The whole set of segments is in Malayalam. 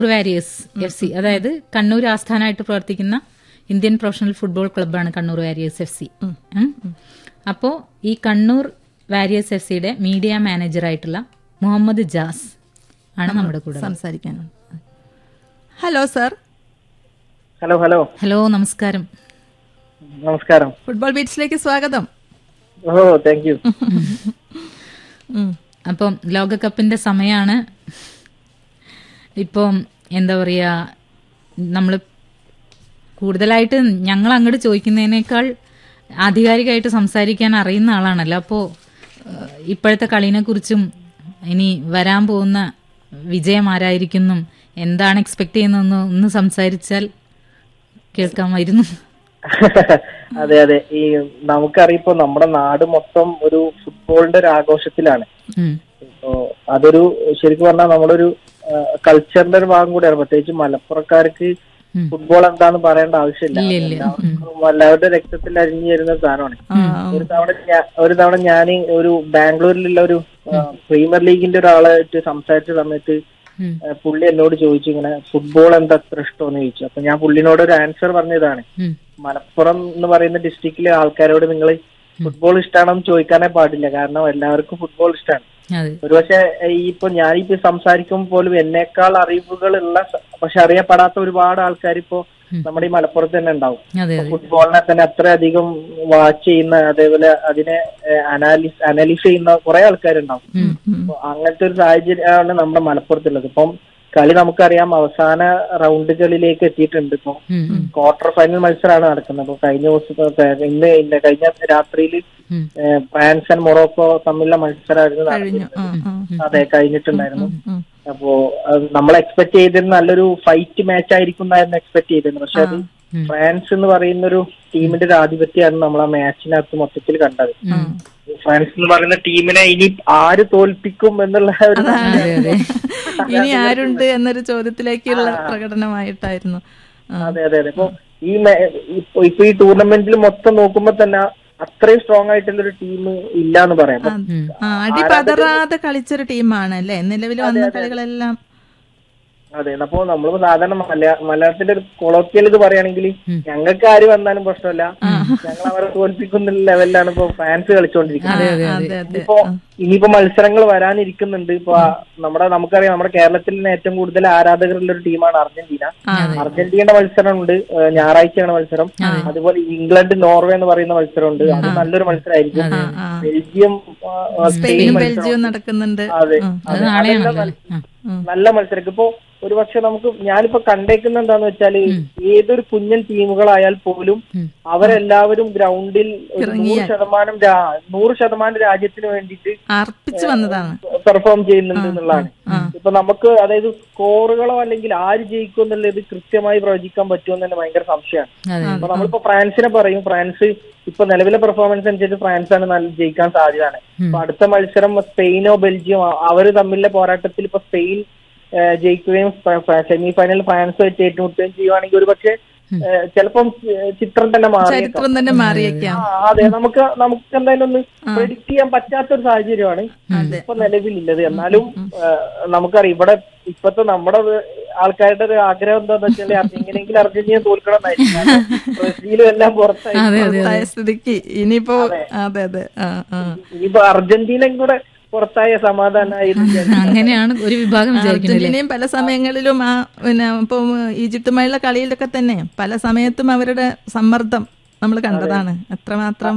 വാരിയേഴ്സ് എഫ് സി അതായത് കണ്ണൂർ ആസ്ഥാനമായിട്ട് പ്രവർത്തിക്കുന്ന ഇന്ത്യൻ പ്രൊഫഷണൽ ഫുട്ബോൾ ക്ലബ്ബാണ് കണ്ണൂർ വാരിയേഴ്സ് എഫ് സി അപ്പോൾ ഈ കണ്ണൂർ വാരിയേഴ്സ് എഫ് സിയുടെ മീഡിയ മാനേജറായിട്ടുള്ള മുഹമ്മദ് ജാസ് ആണ് നമ്മുടെ കൂടെ ഉള്ളത്. സംസാരിക്കാനുണ്ട് hello sir hello hello hello നമസ്കാരം നമസ്കാരം ഫുട്ബോൾ ബീറ്റ്സിലേക്ക് സ്വാഗതം ഓ താങ്ക് യു ഉം. അപ്പം ലോകകപ്പിന്റെ സമയമാണ് ഇപ്പം എന്താ പറയുക നമ്മൾ കൂടുതലായിട്ട് ഞങ്ങൾ അങ്ങോട്ട് ചോദിക്കുന്നതിനേക്കാൾ ആധികാരികമായിട്ട് സംസാരിക്കാൻ അറിയുന്ന ആളാണല്ലോ അപ്പോൾ ഇപ്പോഴത്തെ കളീനെ കുറിച്ചും ഇനി വരാൻ പോകുന്ന വിജയം ആരായിരിക്കുന്നു എന്താണ് എക്സ്പെക്ട് ചെയ്യുന്നതെന്ന് ഒന്ന് സംസാരിച്ചാൽ കേൾക്കാമായിരുന്നു അതെ അതെ ഈ നമുക്കറിയിപ്പോ നമ്മുടെ നാട് മൊത്തം ഒരു ഫുട്ബോളിന്റെ ഒരു ആഘോഷത്തിലാണ് ഉം. ഇപ്പോ അതൊരു ശരിക്കും പറഞ്ഞാൽ നമ്മുടെ ഒരു കൾച്ചറിന്റെ ഒരു ഭാഗം കൂടിയാണ് പ്രത്യേകിച്ച് മലപ്പുറക്കാർക്ക് ഉം. ഫുട്ബോൾ എന്താന്ന് പറയേണ്ട ആവശ്യമില്ല ഇല്ല, ഇല്ല. എല്ലാവർക്കും എല്ലാവരുടെ രക്തത്തിൽ അരിഞ്ഞു വരുന്ന ഒരു സാധനമാണ് ആ, ഒരു തവണ ഞാ- ഒരു തവണ ഞാൻ ഒരു ബാംഗ്ലൂരിലുള്ള ഒരു ആ, പ്രീമിയർ ലീഗിന്റെ ഒരാളായിട്ട് സംസാരിച്ച സമയത്ത് ഉം. ആ, പുള്ളി എന്നോട് ചോദിച്ചു ഇങ്ങനെ ഫുട്ബോൾ എന്താ അത്ര ഇഷ്ടമെന്ന് ചോദിച്ചു അപ്പൊ ഞാൻ പുള്ളിനോട് ഒരു ആൻസർ പറഞ്ഞതാണ് ഉം. മലപ്പുറം എന്ന് പറയുന്ന ഡിസ്ട്രിക്റ്റിലെ ആൾക്കാരോട് നിങ്ങൾ ഫുട്ബോൾ ഇഷ്ടമാണെന്ന് ചോദിക്കാനേ പാടില്ല കാരണം എല്ലാവർക്കും ഫുട്ബോൾ ഇഷ്ടമാണ് അതെ ഒരുപക്ഷെ ഈ ഇപ്പൊ ഞാനിപ്പോ സംസാരിക്കുമ്പോൾ പോലും എന്നേക്കാൾ അറിവുകളുള്ള സ- പക്ഷെ അറിയപ്പെടാത്ത ഒരുപാട് ആൾക്കാർ ഇപ്പോ നമ്മുടെ ഈ മലപ്പുറത്ത് തന്നെ ഉണ്ടാവും അതെ അതെ ഫുട്ബോളിനെ തന്നെ അത്രയധികം വാച്ച് ചെയ്യുന്ന അതേപോലെ അതിനെ അനാലിസ് അനലൈസ് ചെയ്യുന്ന കുറെ ആൾക്കാരുണ്ടാവും ഉം. അപ്പൊ അങ്ങനത്തെ ഒരു സാഹചര്യമാണ് നമ്മുടെ മലപ്പുറത്തുള്ളത് ഇപ്പം കളി നമുക്കറിയാം അവസാന റൗണ്ടുകളിലേക്ക് എത്തിയിട്ടുണ്ട് ഇപ്പൊ ഉം. ഉം. ക്വാർട്ടർ ഫൈനൽ മത്സരമാണ് നടക്കുന്നത് അപ്പൊ കഴിഞ്ഞ ദിവസം ഇന്ന് ഇന്ന് കഴിഞ്ഞ രാത്രിയിൽ ഉം. ഫ്രാൻസ് ആൻഡ് മൊറോക്കോ തമ്മിലുള്ള മത്സരമായിരുന്നു കഴിഞ്ഞു നടന്നത്. ആ, ആ. അതെ കഴിഞ്ഞിട്ടുണ്ടായിരുന്നു ഉം. അപ്പോ അത് നമ്മൾ എക്സ്പെക്ട് ചെയ്തിരുന്ന നല്ലൊരു ഫൈറ്റ് മാച്ച് ആയിരിക്കും എന്നായിരുന്നു എക്സ്പെക്ട് ചെയ്തിരുന്നത് പക്ഷെ അത് ഉം. ഫ്രാൻസ് എന്ന് പറയുന്ന ഒരു ടീമിന്റെ ഒരു ആധിപത്യമാണ് നമ്മൾ ആ മാച്ചിനകത്ത് മൊത്തത്തിൽ കണ്ടത് ഉം. ഫ്രാൻസ് എന്ന് പറയുന്ന ടീമിനെ ഇനി ആര് തോൽപ്പിക്കും എന്നുള്ള ഒരു അതെ അതെ ഇനി ആരുണ്ട് എന്നൊരു ചോദ്യത്തിലേക്കുള്ള പ്രകടനമായിട്ടായിരുന്നു ആ. അതെ അതെ അതെ ഇപ്പൊ ഈ മേ- ഇപ്പൊ ഇപ്പൊ ഈ ടൂർണമെന്റിൽ മൊത്തം നോക്കുമ്പോ തന്നെ അത്രയും സ്ട്രോങ് ആയിട്ടുള്ള ഒരു ടീം ഇല്ല എന്ന് പറയാം ആ, ആ, അടി പതറാതെ കളിച്ചൊരു ടീമാണ് അല്ലേ നിലവിൽ വന്ന കളികളെല്ലാം അതെ അപ്പോ നമ്മളിപ്പോ സാധാരണ മലയാ മലയാളത്തിന്റെ ഒരു കൊളോക്കിയൽ ഇത് പറയുകയാണെങ്കിൽ ഞങ്ങൾക്ക് ആര് വന്നാലും പ്രശ്നമില്ല ഞങ്ങൾ അവരെ തോൽപ്പിക്കുന്ന ലെവലിലാണ് ഇപ്പൊ ഫാൻസ് കളിച്ചുകൊണ്ടിരിക്കുന്നത് അതെ അതെ ഇനിയിപ്പോ ഇനിയിപ്പോ മത്സരങ്ങൾ വരാനിരിക്കുന്നുണ്ട് ഇപ്പൊ ആ നമ്മുടെ നമുക്കറിയാം നമ്മുടെ കേരളത്തിൽ തന്നെ ഏറ്റവും കൂടുതൽ ആരാധകരുള്ള ഒരു ടീമാണ് അർജന്റീന അർജന്റീനയുടെ മത്സരമുണ്ട് ഏഹ് ഞായറാഴ്ചയാണ് മത്സരം അതുപോലെ ഇംഗ്ലണ്ട് നോർവേ എന്ന് പറയുന്ന മത്സരമുണ്ട് അത് നല്ലൊരു മത്സരമായിരിക്കും ആ. ബെൽജിയം ആ, ആ, സ്പെയിൻ സ്പെയിനും മത്സരം ബെൽജിയവും നടക്കുന്നുണ്ട് അതെ ഉം. അത് അതെ. നാളെയാണല്ലോ അല്ലേ ആ. നല്ല മത്സരം ഇപ്പോ ഒരു പക്ഷെ നമുക്ക് ഞാനിപ്പോ കണ്ടേക്കുന്ന എന്താന്ന് വെച്ചാല് ഏതൊരു കുഞ്ഞൻ ടീമുകളായാൽ പോലും അവരെല്ലാവരും ഗ്രൗണ്ടിൽ ഒരു നൂറ് ശതമാനം രാ- നൂറ് ശതമാനം രാജ്യത്തിന് വേണ്ടിയിട്ട് അർപ്പിച്ചു വന്നതാണ് പെർഫോം ചെയ്യുന്നുണ്ട് എന്നുള്ളതാണ് ഇപ്പൊ നമുക്ക് അതായത് സ്കോറുകളോ അല്ലെങ്കിൽ ആര് ജയിക്കും എന്നുള്ളത് കൃത്യമായി പ്രവചിക്കാൻ പറ്റുമെന്ന് തന്നെ ഭയങ്കര സംശയമാണ് അതെ അപ്പൊ നമ്മളിപ്പോ ഫ്രാൻസിനെ പറയും ഫ്രാൻസ് ഇപ്പൊ നിലവിലെ പെർഫോമൻസ് അനുസരിച്ച് ഫ്രാൻസ് ആണ് നല്ല ജയിക്കാൻ സാധ്യതയാണ് അപ്പൊ അടുത്ത മത്സരം സ്പെയിനോ ബെൽജിയോ അവര് തമ്മിലുള്ള പോരാട്ടത്തിൽ ഇപ്പൊ സ്പെയിൻ ഏഹ്, ജയിക്കുകയും സെമി ഫൈനൽ ഫ്രാൻസ് വെച്ച് ഏറ്റുമുട്ടുകയും ചെയ്യുവാണെങ്കിൽ ഒരു പക്ഷേ ചിലപ്പം ഏഹ്, ചിത്രം തന്നെ മാറി ചരിത്രം തന്നെ മാറിയേക്കാം അതെ നമുക്ക് നമുക്ക് എന്തായാലും ഒന്ന് പ്രെഡിക്ട് ചെയ്യാൻ പറ്റാത്ത ഒരു സാഹചര്യമാണ് ഇപ്പൊ നിലവിലുള്ളത് എന്നാലും ഏഹ്, നമുക്കറിയാം ഇവിടെ ഇപ്പത്തെ നമ്മുടെ ആൾക്കാരുടെ ഒരു ആഗ്രഹം എന്താന്ന് വെച്ചാൽ എങ്ങനെയെങ്കിലും അർജന്റീന തോൽക്കണം എന്നായിരിക്കും കാരണം ബ്രസീലും എല്ലാം പുറത്തായി പുറത്തായ സ്ഥിതിക്ക് ഇനിയിപ്പോ അതെ അതെ ആ ആ ഇനിയിപ്പോ അർജന്റീനയും കൂടെ പുറത്തായ സമാധാനമായിരുന്നു അങ്ങനെയാണ് ഒരു വിഭാഗം വിചാരിക്കുന്നത് അർജന്റീനയും പല സമയങ്ങളിലും ആ പിന്നെ ഇപ്പം ഈജിപ്തുമായുള്ള കളിയിലൊക്കെ തന്നെ പല സമയത്തും അവരുടെ സമ്മർദ്ദം നമ്മൾ കണ്ടതാണ് എത്രമാത്രം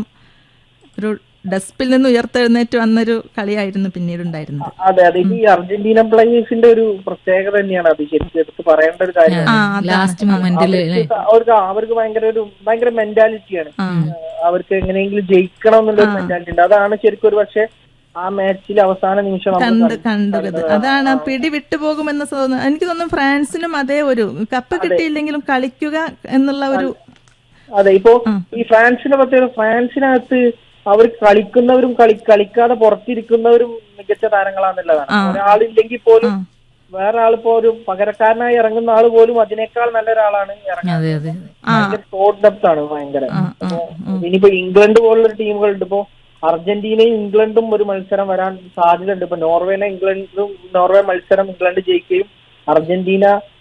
ഒരു ഡസ്പിൽ നിന്ന് ഉയർത്തെഴുന്നേറ്റ് വന്നൊരു കളിയായിരുന്നു പിന്നീട് ഉണ്ടായിരുന്നത് അതെ അതെ ഇത് ഈ അർജന്റീന പ്ലേയേഴ്സിന്റെ ഒരു പ്രത്യേകത തന്നെയാണ് അത് ശരിക്കും എടുത്ത് പറയേണ്ട ഒരു കാര്യമാണ് ആ അതാണ്. ലാസ്റ്റ് മൊമെന്റിൽ അവർക്ക് അവർക്ക് അവർക്ക് ഭയങ്കര ഒരു ഭയങ്കര മെന്റാലിറ്റിയാണ് അവർക്ക് എങ്ങനെയെങ്കിലും ജയിക്കണം എന്നുള്ള ഒരു മെന്റാലിറ്റി ഉണ്ട് അതാണ് ശരിക്കും ഒരു പക്ഷെ ആ മാച്ചിൽ അവസാന നിമിഷം നമ്മൾ കണ്ട് കണ്ടത് അതാണ് ആ പിടി വിട്ടുപോകുമെന്ന് തോന്നുന്നു എനിക്ക് തോന്നുന്നു ഫ്രാൻസിനും അതേ ഒരു കപ്പ് കിട്ടിയില്ലെങ്കിലും കളിക്കുക എന്നുള്ള ഒരു അതെ ഇപ്പോ ഈ ഫ്രാൻസിന്റെ പ്രത്യേകത ഫ്രാൻസിനകത്ത് അവർ കളിക്കുന്നവരും കളി കളിക്കാതെ പുറത്തിരിക്കുന്നവരും മികച്ച താരങ്ങളാന്നുള്ളതാണ് ഒരാളില്ലെങ്കിൽ പോലും വേറെ ആളിപ്പോ ഒരു പകരക്കാരനായി ഇറങ്ങുന്ന ആള് പോലും അതിനേക്കാൾ നല്ല ഒരാളാണ് ഇറങ്ങുന്നത് അതെ അതെ ഭയങ്കര സ്കോർ ഡെപ്ത് ആണ് ഭയങ്കര അപ്പോ ഇനിയിപ്പോ ഇംഗ്ലണ്ട് പോലുള്ള ടീമുകളുണ്ട് ഇപ്പോ അർജന്റീനയും ഇംഗ്ലണ്ടും ഒരു മത്സരം വരാൻ സാധ്യതയുണ്ട് ഇപ്പൊ നോർവേനെ ഇംഗ്ലണ്ടും നോർവേ മത്സരം ഇംഗ്ലണ്ട് ജയിക്കുകയും അർജന്റീന